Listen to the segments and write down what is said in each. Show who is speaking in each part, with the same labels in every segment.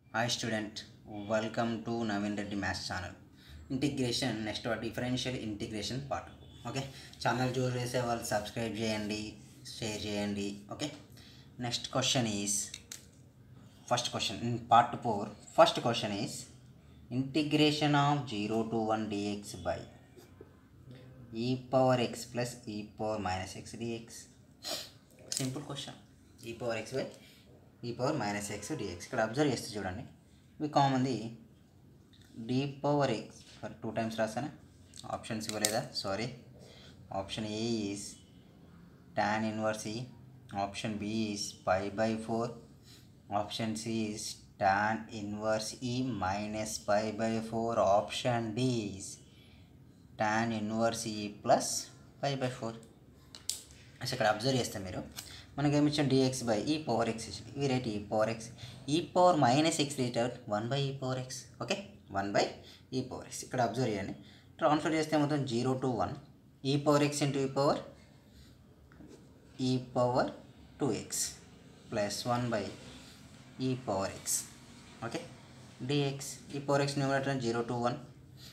Speaker 1: hi student welcome to Naveen Reddy maths channel integration next differential integration part okay channel choose చేసే వాళ్ళు subscribe చేయండి share చేయండి okay next question is first question in part four first question is integration of zero to one dx by e power x plus e power minus x dx simple question e power x by e power minus x dx ఇక్కడ observe చేస్తే చూడండి ఇవి కామన్ది D power X two times రాసానా options ఇవ్వలేదా sorry option A is tan inverse e option B is pi by four option C is tan inverse e minus pi by four option D is tan inverse e plus pi by four అసలు ఇక్కడ observe చేస్తే మీరు మనకి ఏమి ఇచ్చాం dx by e power x ఇచ్చింది e rate e power x e power minus x rate one by e power x okay one by e power x ఇక్కడ observe చేయండి ట్రాన్స్ఫర్ చేస్తే మొత్తం zero to one e power x into e power e power two x plus one by e power x okay dx e power x numerator zero to one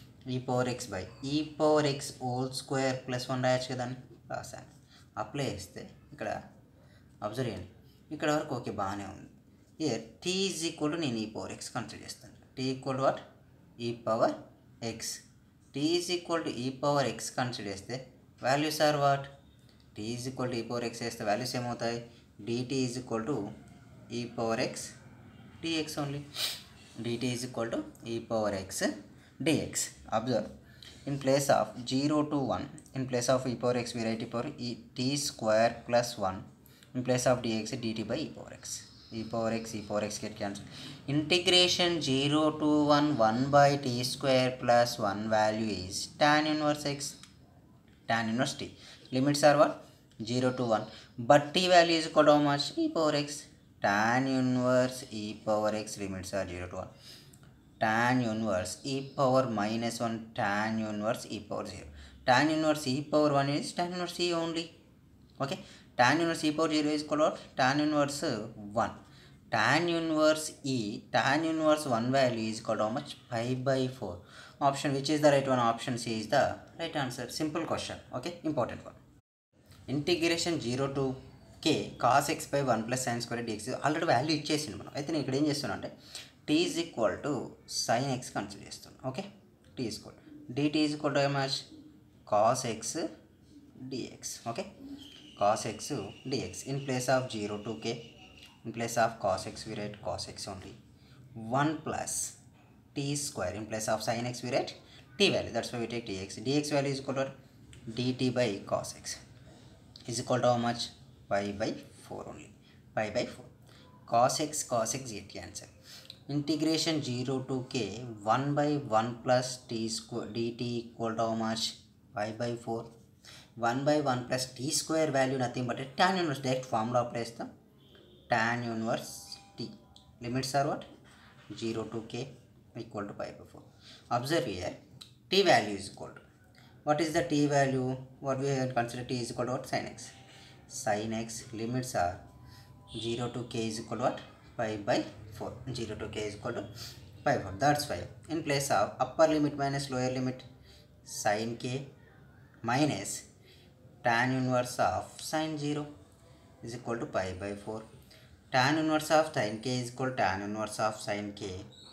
Speaker 1: e power x by e power x whole square plus one రాయొచ్చు కదా అని రాశాను apply చేస్తే ఇక్కడ observe చేయండి ఇక్కడ వరకు okay బాగానే ఉంది here t is equal to నేను ఈ పవర్ ఎక్స్ కన్సిడర్ చేస్తాను t equal to what e power x t is equal to e power x consider చేస్తే values are what t is equal to e power x వేస్తే values ఏమవుతాయి dt is equal to e power x dx only dt is equal to e power x dx observe in place of 0 to 1 in place of e power x we write e power e t square plus 1 in place of dx dt by e power x e power x e power x get cancelled integration 0 to 1 1 by t square plus 1 value is tan inverse x tan inverse t limits are what 0 to 1 but t value is equal to how much e power x tan inverse e power x limits are 0 to 1 tan inverse e power minus 1 tan inverse e power 0 tan inverse e power 1 is tan inverse e only okay tan inverse e power 0 is equal to what tan inverse 1 tan inverse e tan inverse 1 value is equal to how much pi by 4 option which is the right one option c is the right answer simple question okay important one integration zero to K cos x by one plus sine square dx already value ఇచ్చేసింది మనం అయితే నేను ఇక్కడ ఏం చేస్తున్నా అంటే t is equal to sine x consider చేస్తున్నాను okay t is equal dt is equal to much cos x dx okay cos x dx in place of zero to K in place of cos x we write cos x only one plus t square in place of sine x we write t value that's why we take dx dx value is equal to dt by cos x is equal to how much pi by 4 only pi by 4 cos x cos x get answer integration 0 to k 1 by 1 plus t square dt equal to how much pi by 4 1 by 1 plus t square value nothing but a tan inverse direct formula apply చేస్తాం tan inverse t limits are what 0 to k equal to pi by 4 observe here t value is equal to what is the t value what we have consider t is equal to what sin x sin x limits are 0 to k is equal to what pi by 4 0 to k is equal to pi 4 that's why in place of upper limit minus lower limit sin k minus tan inverse of sin 0 is equal to pi by 4 tan inverse of sin k is equal to tan inverse of sin k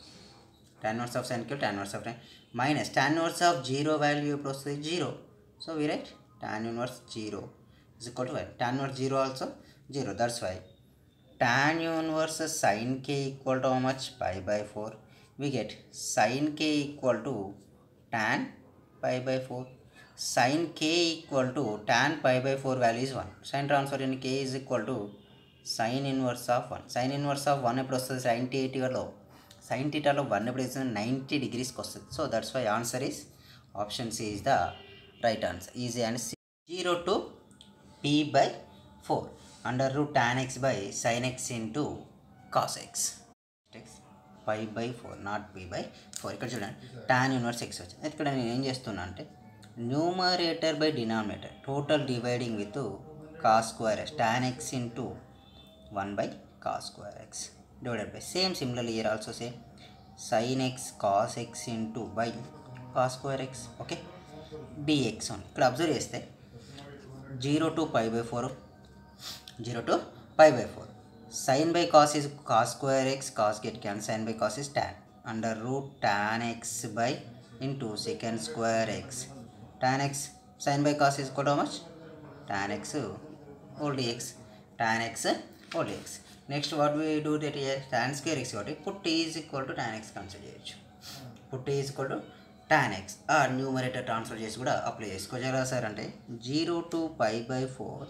Speaker 1: tan inverse of sin k tan inverse of tan minus tan inverse of 0 value ఎప్పుడు వస్తుంది zero so we write tan inverse 0 is equal to 1 tan inverse 0 also 0 that's why tan inverse sin k equal to how much pi by 4 we get sin k equal to tan pi by 4 sin k equal to tan pi by 4 value is 1 sin transfer in k is equal to sin inverse of 1 sin inverse of 1 ఎప్పుడు వస్తుంది sin t లో sine టీటాలో one ఎప్పుడు వేస్తుంది ninety డిగ్రీస్కి వస్తుంది so that's why answer is option C is the right answer easy and zero to P by four under root tan x by sine x into cos x x pi by four not P by four ఇక్కడ చూడండి tan universe X వచ్చింది ఇక్కడ నేను ఏం చేస్తున్నా అంటే numerator by denominator total dividing with cos square x tan x into one by cos square x divided by same similarly here also say sin x cos x into by cos square x okay dx on ఇక్కడ observe చేస్తే zero to pi by four zero to pi by four sine by cos is cos square x cos get can sine by cos is tan under root tan x by into second square x tan x sine by cos is కూడా much tan x whole dx tan x whole dx next what we do that tan square x కాబట్టి put t is equal to tan x consider చేయొచ్చు put t is equal to tan x ఆ numerator transfer చేసి కూడా apply చేసుకోవచ్చు ఎలా sir అంటే zero to pi by four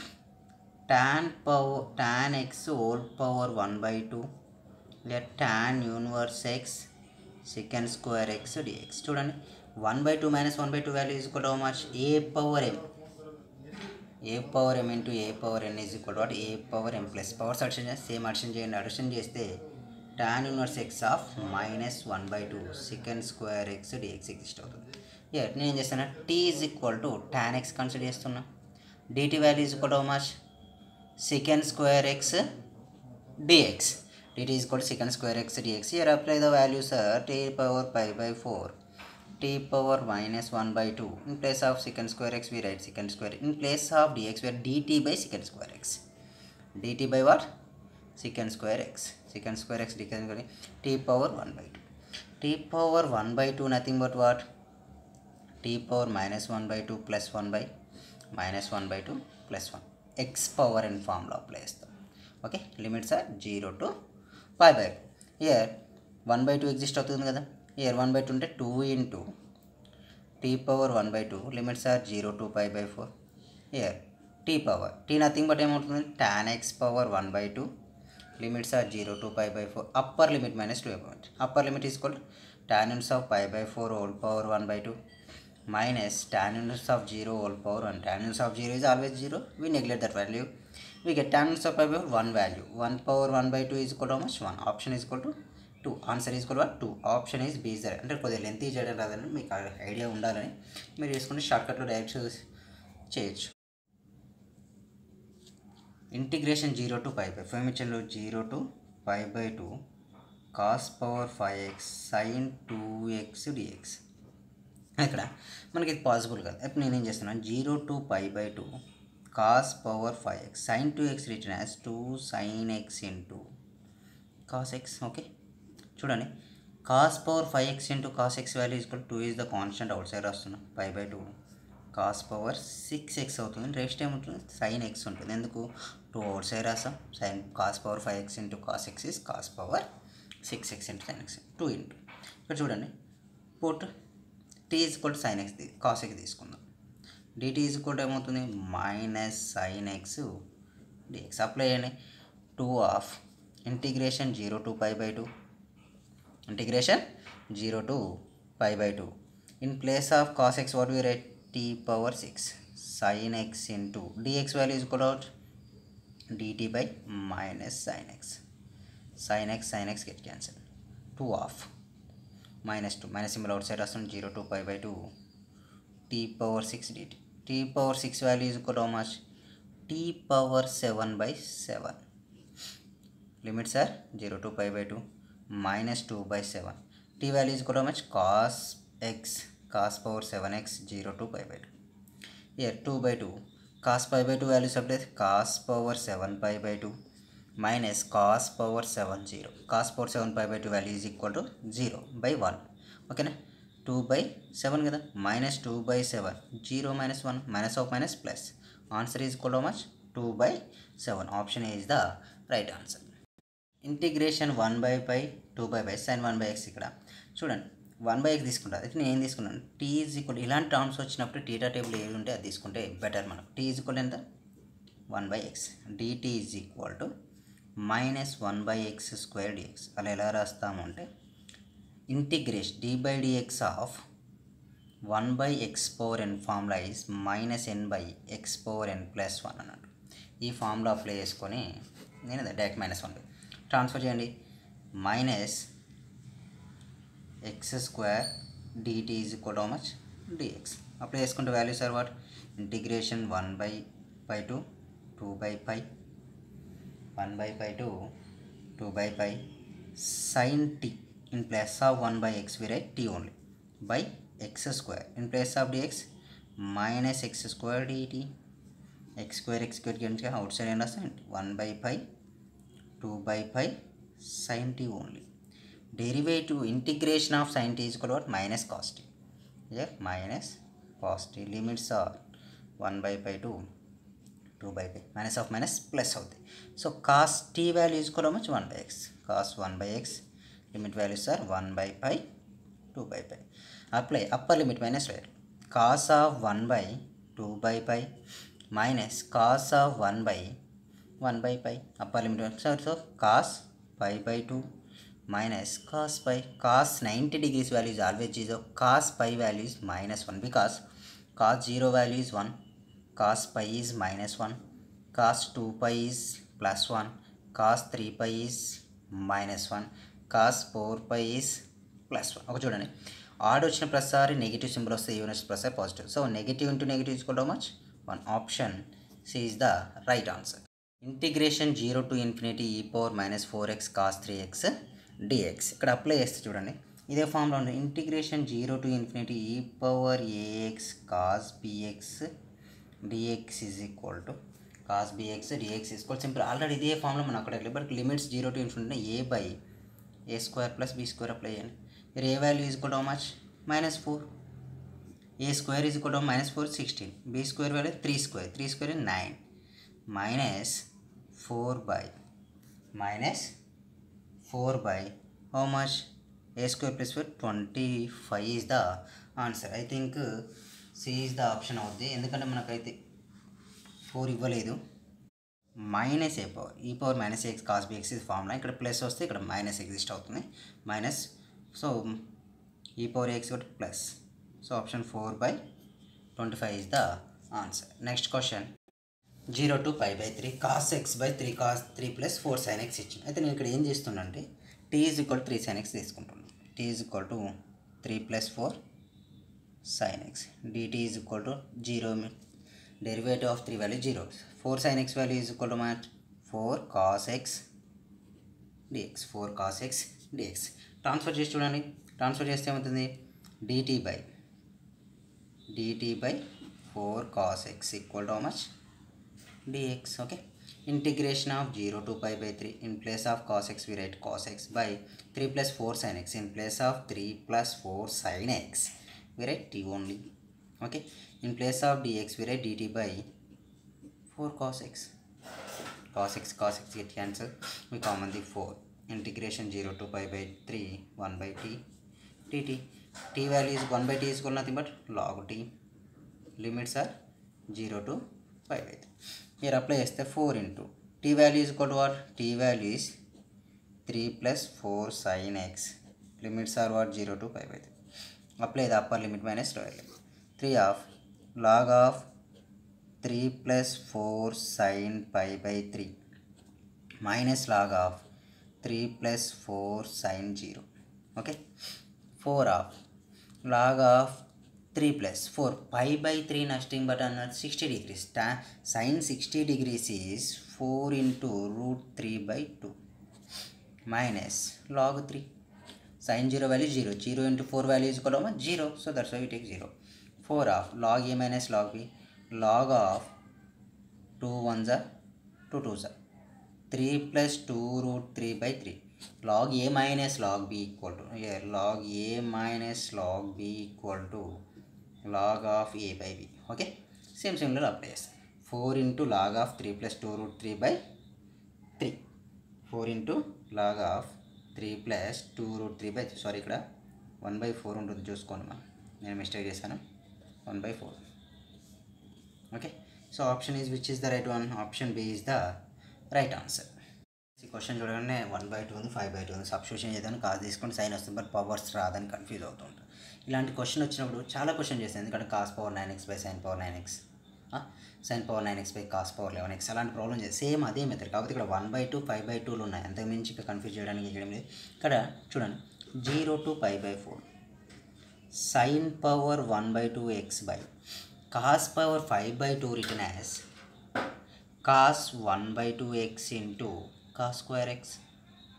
Speaker 1: tan power tan x whole power one by two లేదా tan inverse x second square x dx చూడండి one by two minus one by two value is equal to much a power m a power m into a power n is equal what A power m plus powers addition చేస్తే same addition చేయండి addition చేస్తే tan inverse x of minus one by two second square x dx exist అవుతుంది here నేను ఏం చేస్తాను t is equal to tan x consider చేస్తున్నా dt value is equal to much second square x dx dt is equal second square x dx here apply the values are t power pi by four t power minus 1 by 2 in place of secant square x we write secant square in place of dx we are dt by secant square x dt by what secant square x secant square x secant square t power 1 by 2 t power 1 by 2 nothing but what t power minus 1 by 2 plus 1 by minus 1 by 2 plus 1 x power in formula apply చేస్తాం okay limits are zero to five by here one by two exist అవుతుంది కదా here one by two ఉంటే two into t power one by two limits are zero to five by four here t power t nothing but ఏమవుతుంది tan x power one by two limits are zero to five by four upper limit minus two point upper limit is called tan inverse of five by four whole power one by two minus tan inverse of 0 whole power 1 tan inverse of 0 is always 0 we neglect that value we get tan inverse of pi by 1 value 1 power 1 by 2 is equal to how much 1 option is equal to 2 answer is కూడా two option is B సరే అంటే కొద్దిగా length చేయడం రాదని మీకు idea ఉండాలని మీరు చేసుకుంటే షార్ట్కట్లో డైరెక్ట్ చేయొచ్చు integration zero to five by five ఇచ్చాను zero to five by two cos power five x sine two x dx ఇక్కడ మనకి ఇది పాసిబుల్ కాదు ఇప్పుడు నేనేం చేస్తున్నాను zero to pi by two cos power five x sine two x return as two sine x into cos x okay చూడండి cos power five x into cos x value equal to is the constant out outside వస్తున్నాం five by two cos power six x అవుతుంది rest ఏముంటుంది sine x ఉంటుంది ఎందుకు two outside రాస్తాం sine cos power five x into cos x is cos power six x into sine x two into ఇక్కడ చూడండి put t is equal sine x cos x తీసుకుందాం dt is equal ఏమవుతుంది minus sine x dx apply చేయండి two of integration zero to pi by two integration zero to pi by two in place of cos x what we write t power six sine x into dx value is equal out dt by minus sine x sine x sine x get cancel two of minus two minus symbol outside వస్తుంది zero to five by two t power six dt t power six value is equal how much t power seven by seven limits are zero to five by two minus two by seven t value is equal how much cos x cos power seven x zero to five by two year two by two cos five by two values apply cos power seven five by two minus cos power seven zero cos power seven five by two value is equal to zero by one ఓకేనా two by seven కదా minus two by seven zero minus one minus of minus plus answer is equal much two by seven option is the right answer integration one by pi two by by sine one by x ఇక్కడ చూడండి one by X తీసుకుంటారు అయితే నేను ఏం తీసుకున్నాను t is equal ఇలాంటి terms వచ్చినప్పుడు theta table ఏది ఉంటే అది తీసుకుంటే బెటర్ మనకు టీ ఈజ్ ఈక్వల్ ఎంత one by x dt is equal to minus one by x square dx అలా ఎలా రాస్తాము అంటే integration d by dx of one by x power n formula is minus n by x power n plus one అన్నట్టు ఈ formula apply చేసుకొని నేను direct minus one transfer చేయండి minus x square dt is equal how much dx apply చేసుకుంటే values are what integration one by pi two two by pi one by pi two 2 by pi sin t in place of 1 by x we write t only by x square in place of dx minus x square dt x square x square కి outside ఏం రాస్తాం one by pi two by pi sine t only derivative integration of sine t is what minus cos t year minus cos t limits are one by pi to two by pi minus of minus plus అవుతుంది so cos t value is కూడా much one by x cos one by x limit values are one by pi two by pi apply upper limit minus వేరు cos of one by two by pi minus cos of one by one by pi upper limit so so cos pi by two minus cos pi cos 90 degrees value is always 0 cos pi value is minus 1 because cos 0 value is 1 cos pi is minus 1 cos 2 pi is plus 1 cos 3 pi is minus 1 cos 4 pi is plus one ఒక చూడండి add వచ్చిన ప్రతిసారి negative symbol వస్తే even వచ్చిన ప్రతిసారి positive so negative into negative equal much one option C is the right answer integration zero to infinity e power minus four x cos three x dx ఇక్కడ apply చేస్తే చూడండి ఇదే ఫామ్లో ఉంది integration zero to infinity e power ax cos bx dx is equal to cos bx dx equal simple already ఇదే ఫామ్లో మనం అక్కడ but limits zero to infinity a by a square plus b square apply చేయండి మీరు a value is equal much minus four a square is equal minus four sixteen b square value three square three square nine minus four by minus four by how much a square plus four twenty five is the answer I think c is the option అవుద్ది ఎందుకంటే మనకైతే four ఇవ్వలేదు minus a power e power minus x cos b x ఇది formula ఇక్కడ plus వస్తే ఇక్కడ minus exist అవుతుంది minus so e power x ఒకటి plus so option four by twenty five is the answer next question zero to five by three cos x by three cos three plus four sine x ఇచ్చింది అయితే నేను ఇక్కడ ఏం చేస్తున్నానంటే t is equal three sine x తీసుకుంటున్నాను t is equal to three plus four sine x dt is equal to zero derivative of three value zero four sine x value is equal to mat four cos x dx four cos x dx transfer చేసి చూడండి transfer చేస్తే ఏమవుతుంది dt by dt by four cos x equal to much dx okay integration of 0 to pi by 3 in place of cos x we write cos x by 3 plus 4 sin x in place of 3 plus 4 sin x we write t only okay in place of dx we write dt by 4 cos x cos x cos x get cancelled we common the 4 integration 0 to pi by 3 1 by t dt t value is 1 by t is equal nothing but log t limits are zero to five అయితే మీరు apply చేస్తే four into t value is equal to what t value is three plus four sine x limits are what zero to five అయితే apply the upper limit minus lower limit three of log of three plus four sine pi by three minus log of three plus four sine zero okay four of log of three plus four pi by three nothing but అన్నట్టు sixty degrees టా sine sixty degrees is four into root three by two minus log three sine zero value zero zero into four value is కొలమా zero so that's why take zero four of log a minus log b log of two one జా two two జా three plus two root three by three log a minus log b equal to here log a minus log b equal to log of a by b okay same similar apply చేస్తాం four into log of three plus two root three by three four into log of three plus two root three by sorry ఇక్కడ one by four ఉంటుంది చూసుకోండి మనం నేను mistake చేశాను one by four okay so option is which is the right one option B is the right answer ఈ question చూడగానే one by two ఉంది five by two ఉంది సబ్స్టిట్యూషన్ చేద్దాం కాదు తీసుకొని సైన్ వస్తుంది బట్ పవర్స్ రాదని కన్ఫ్యూజ్ అవుతుంటారు ఇలాంటి క్వశ్చన్ వచ్చినప్పుడు చాలా క్వశ్చన్ చేస్తాను ఎందుకంటే cos power nine x by sine power nine x sine power nine x by cos power eleven x అలాంటి ప్రాబ్లమ్ చేస్తే సేమ్ అదే మెథడ్ కాకపోతే ఇక్కడ one by two five by టూలు ఉన్నాయి అంతకుమించి ఇక్కడ కన్ఫ్యూజ్ చేయడానికి చేయడం లేదు ఇక్కడ చూడండి zero to five by four sine power one by two x by cos power five by two return as cos one by two x into cos square x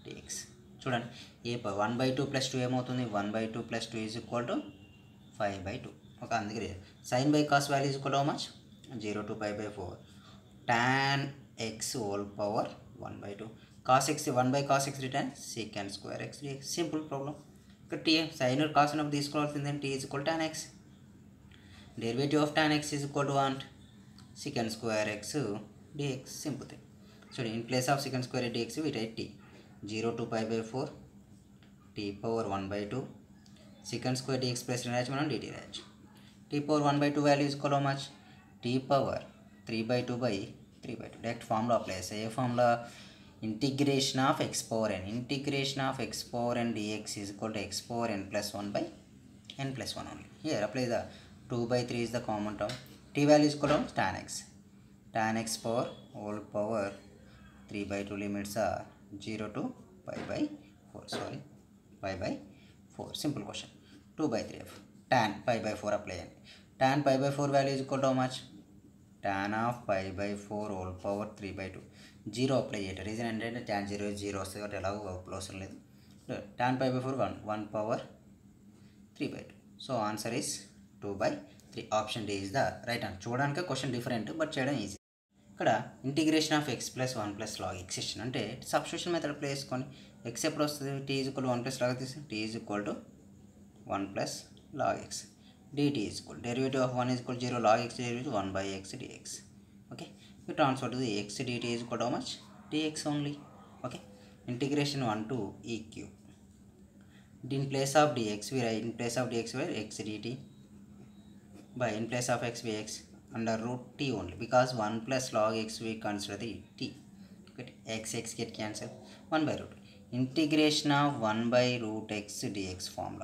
Speaker 1: dx చూడండి ఏ one by two plus two ఏమవుతుంది one by two plus two is equal to five by two ఒక అందుకే sine by cos value is equal much zero to five by four tan x whole power one by two cos x one by cos x return secant square x simple problem ఇక్కడ t sine cos ఉన్నప్పుడు తీసుకోవాల్సింది t is equal tan x derivative of tan X is equal to one secant square x dx simple thing so in place of secant square dx we write t 0 to pi by 4 t power 1 by 2 secant square dx plus రాజ్ మనం dt రాజ్ t power 1 by 2 value is equal to how much t power 3 by 2 by 3 by 2 direct formula apply ఏ formula integration of x power n integration of x power n dx is equal to x power n plus 1 by n plus 1 only here apply the 2 by 3 is the common term t value is equal to tan x tan x power whole power 3 by 2 limits are 0 to pi by 4 sorry pi by 4 simple question 2 by 3 f tan pi by 4 apply and tan pi by 4 value is equal to how much tan of pi by 4 whole power 3 by 2 zero apply చేయటం reason ఏంటంటే tan zero zero వస్తుంది కాబట్టి ఎలాగో అవసరం లేదు tan pi by four one one power three by two so answer is two by three option D is the right answer చూడడానికి question different but చేయడం easy ఇక్కడ integration of x plus one plus log ఎక్సిస్టన్ అంటే substitution method play చేసుకొని x ఎప్పుడు వస్తుంది t is equal one plus log తీసి tea is equal to one plus log x dt is equal derivative of one is equal zero log x derivative one by x dx okay you transfer to the x dt is equal to how much dx only okay integration 1 to e cube in place of dx we write in place of dx we write x dt by in place of x we x under root t only because 1 plus log x we consider the t okay x x get cancelled 1 by root integration of 1 by root x dx formula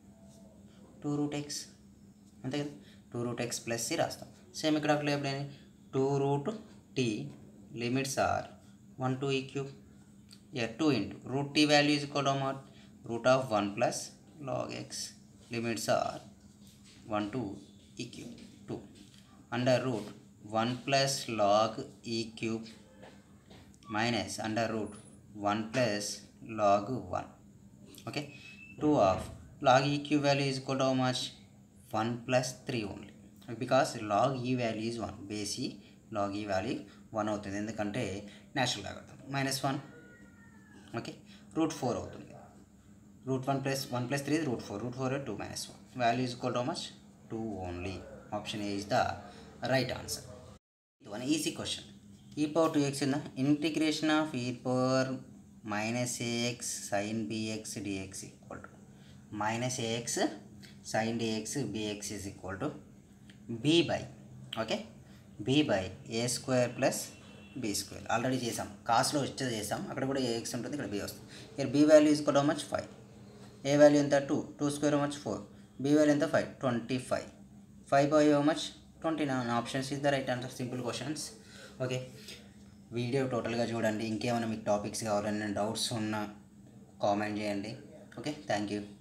Speaker 1: 2 root x అంతే కదా two root x plus c రాస్తాం same ఇక్కడ అక్కడ ఎప్పుడైనా two root t limits are one to e cube యా two into root t value is కూడా root of one plus log x limits are one to e cube two under root one plus log e cube minus under root one plus log one okay two of log e cube value is కూడా much one plus three only because log e value is one base e log e value one అవుతుంది ఎందుకంటే natural logarithm minus one okay root four అవుతుంది root one plus one plus three root four root four two minus one value is equal to much two only option A is the right answer one easy question e power two x ఉందా integration of e power minus ax sine bx dx equal to minus ax sine dx bx is equal to b by okay b by a square plus b square already చేసాం కాస్ట్లో వచ్చే చేసాం అక్కడ కూడా AX ఉంటుంది ఇక్కడ B వస్తుంది ఇక్కడ బి వాల్యూ ఈజ్ కూడా మచ్ ఫైవ్ ఏ వాల్యూ ఎంత two two square much four B value ఎంత five twenty five five by much twenty nine options is the right answer simple questions okay video టోటల్గా చూడండి ఇంకేమైనా మీకు topics కావాలన్నా doubts ఉన్నా comment చేయండి okay thank you